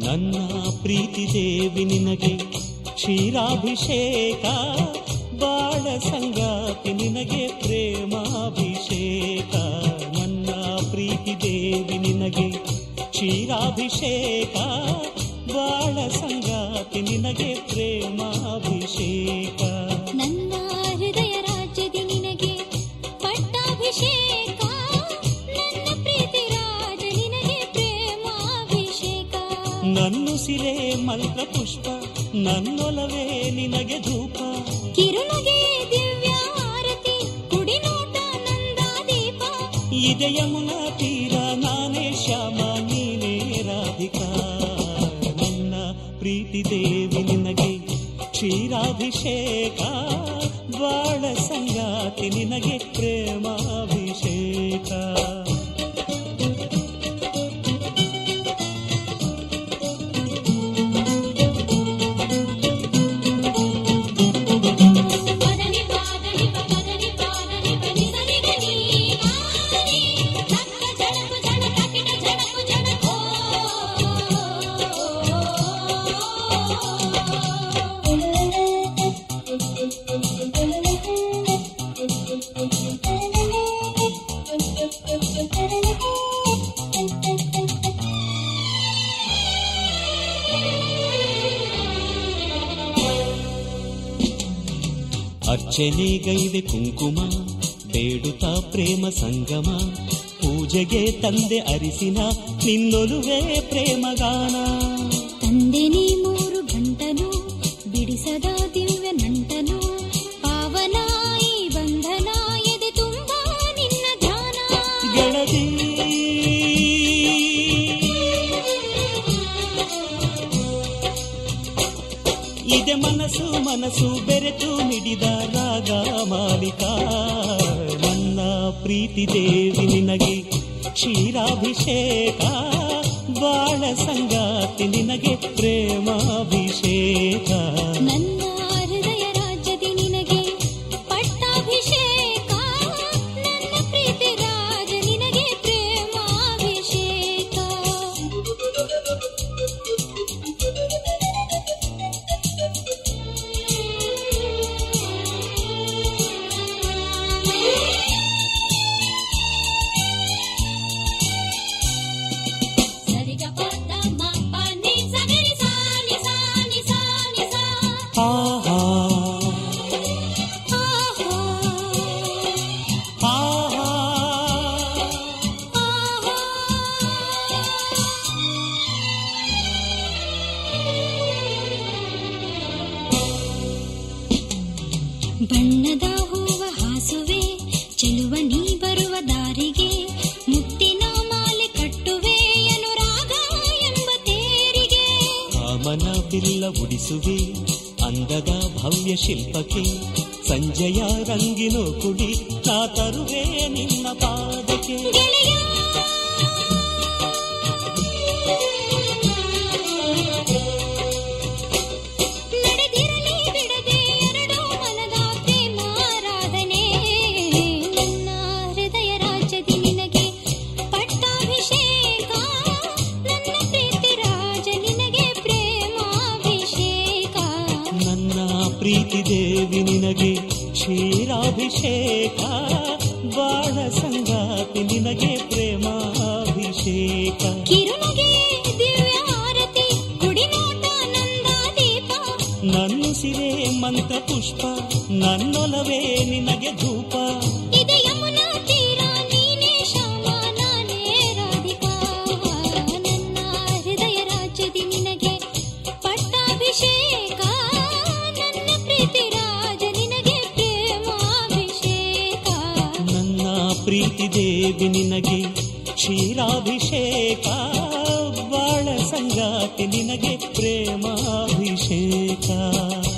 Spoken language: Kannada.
ನನ್ನ ಪ್ರೀತಿ ದೇವಿ ನಿನಗೆ ಕ್ಷೀರಾಭಿಷೇಕ ಬಾಳ ಸಂಗಾತಿ ನಿನಗೆ ಪ್ರೇಮಾಭಿಷೇಕ ನನ್ನ ಪ್ರೀತಿ ದೇವಿ ನಿನಗೆ ಕ್ಷೀರಾಭಿಷೇಕ ಬಾಳ ಸಂಗಾತಿ ನಿನಗೆ ಪ್ರೇಮಾಭಿಷೇಕ ನನ್ನ ಹೃದಯ ರಾಜ್ಯದಿ ನಿನಗೆ ಪಟ್ಟಾಭಿಷೇಕ ನನ್ನ ಪ್ರೀತಿ ರಾಜ ನಿನಗೆ ಪ್ರೇಮಾಭಿಷೇಕ ನನ್ನುಸಿರೇ ಮಂತ್ರ ಪುಷ್ಪ ನನ್ನೊಲವೇ ನಿನಗೆ ಧೂಪ ಕಿರುನಗೆ ದಿವ್ಯ ಆರತಿ ಕುಡಿನೋಟ ನಂದಾದೀಪ ಇದೆ ಯಮುನಾ ತೀರ ನಾನೇ ಶ್ಯಾಮ ನೀನೇ ರಾಧಿಕಾ ನನ್ನ ಪ್ರೀತಿ ದೇವಿ ನಿನಗೆ ಕ್ಷೀರಾಭಿಷೇಕ ಬಾಳ ಸಂಗಾತಿ ನಿನಗೆ ಪ್ರೇಮಾಭಿಷೇಕ ಪದನಿ ಪಾದನಿ ಪದನಿ ಪಾದನಿ ಪನಿ ಸನಿ ಗನಿ ಆನಿ ತಕ್ಕ ಜಡಕು ಜಡ ತಕಿಟ ಜಡಕು ಜಡಕೋ ಅರ್ಚನೆಗೈದೆ ಕುಂಕುಮ ಬೇಡುತ್ತಾ ಪ್ರೇಮ ಸಂಗಮ ಪೂಜೆಗೆ ತಂದೆ ಅರಿಸಿನ ನಿನ್ನೊಲುವೆ ಪ್ರೇಮಗಾನ ತಂದೆ ನೀ ಮೂರು ಗಂಟನು ಬಿಡಿಸದ ದಿವ್ಯ ನಂಟನು ಪಾವನ ಈ ಬಂಧನ ಎದೆ ತುಂಬ ನಿನ್ನ ಧ್ಯಾನ ಗೆಳತಿ ಇದೆ ಮನಸ್ಸು ಮನಸ್ಸು ಬೆರೆತು ಮಿಡಿದ ರಾಗ ಮಾಲಿಕ ನನ್ನ ಪ್ರೀತಿ ದೇವಿ ನಿನಗೆ ಕ್ಷೀರಾಭಿಷೇಕ ಬಾಳ ಸಂಗಾತಿ ನಿನಗೆ ಪ್ರೇಮಾಭಿಷೇಕ ನನ್ನ ಹೃದಯ ರಾಜ್ಯದಿ ನಿನಗೆ ಪಟ್ಟಾಭಿಷೇಕ ನನ್ನ ಪ್ರೀತಿ ರಾಜ ನಿನಗೆ ಪ್ರೇಮಾಭಿಷೇಕ ಸರಿಗ ಪದ ಮಪ ನಿ ಸಗರಿ ಸಾ ನಿ ಸಾ ನಿ ಸಾ ನಿ ಸಾ ಆಹಾ ಆಹಾ ಆಹಾ ಆಹಾ ಬಣ್ಣದ ಹೂವ ಹಾಸುವೆ ಚೆಲುವ ನೀ ಬರುವ ದಾರಿಗೆ ಮುತ್ತಿನ ಮಾಲೆ ಕಟ್ಟುವೆ ಅನುರಾಗ ಎಂಬ ತೇರಿಗೆ ಕಾಮನ ಬಿಲ್ಲ ಉಡಿಸುವೆ ಅಂದದ ಭವ್ಯ ಶಿಲ್ಪಕ್ಕೆ ಸಂಜೆಯ ರಂಗಿನೋ ಕುಡಿ ನಾ ತರುವೆ ನಿನ್ನ ಪಾದಕ್ಕೆ ಗೆಳೆಯ ನಡೆದಿರಲಿ ಬಿಡದೆ ಎರಡು ಮನದ ಪ್ರೇಮಾರಾಧನೆ ನನ್ನ ಹೃದಯ ರಾಜ್ಯದಿ ನಿನಗೆ ಪಟ್ಟಾಭಿಷೇಕ ನನ್ನ ಪ್ರೀತಿ ರಾಜ ನಿನಗೆ ಪ್ರೇಮಾಭಿಷೇಕ ನನ್ನ ಪ್ರೀತಿ ದೇವಿ ನಿನಗೆ ಕ್ಷೀರಾಭಿಷೇಕ ಬಾಳ ಸಂಗಾತಿ ನಿನಗೆ ಪ್ರೇಮಾಭಿಷೇಕ ಕಿರುನಗೆ ದಿವ್ಯ ಆರತಿ ಕುಡಿನೋಟ ನಂದಾದೀಪ ನನ್ನುಸಿರೇ ಮಂತ್ರ ಪುಷ್ಪ ನನ್ನೊಲವೇ ನಿನಗೆ ಧೂಪ ಇದೆ ಯಮುನಾ ತೀರ ನೀನೇ ಶ್ಯಾಮ ನಾನೇ ರಾಧಿಕಾ ನನ್ನ ಹೃದಯ ರಾಜ್ಯದಿ ನಿನಗೆ ಪಟ್ಟಾಭಿಷೇಕ ನನ್ನ ಪ್ರೀತಿ ರಾಜ ನಿನಗೆ ಪ್ರೇಮಾಭಿಷೇಕ ನನ್ನ ಪ್ರೀತಿ ದೇವಿ ನಿನಗೆ ಕ್ಷೀರಾಭಿಷೇಕ ಬಾಳ ಸಂಗಾತಿ ನಿನಗೆ ಪ್ರೇಮಾಭಿಷೇಕ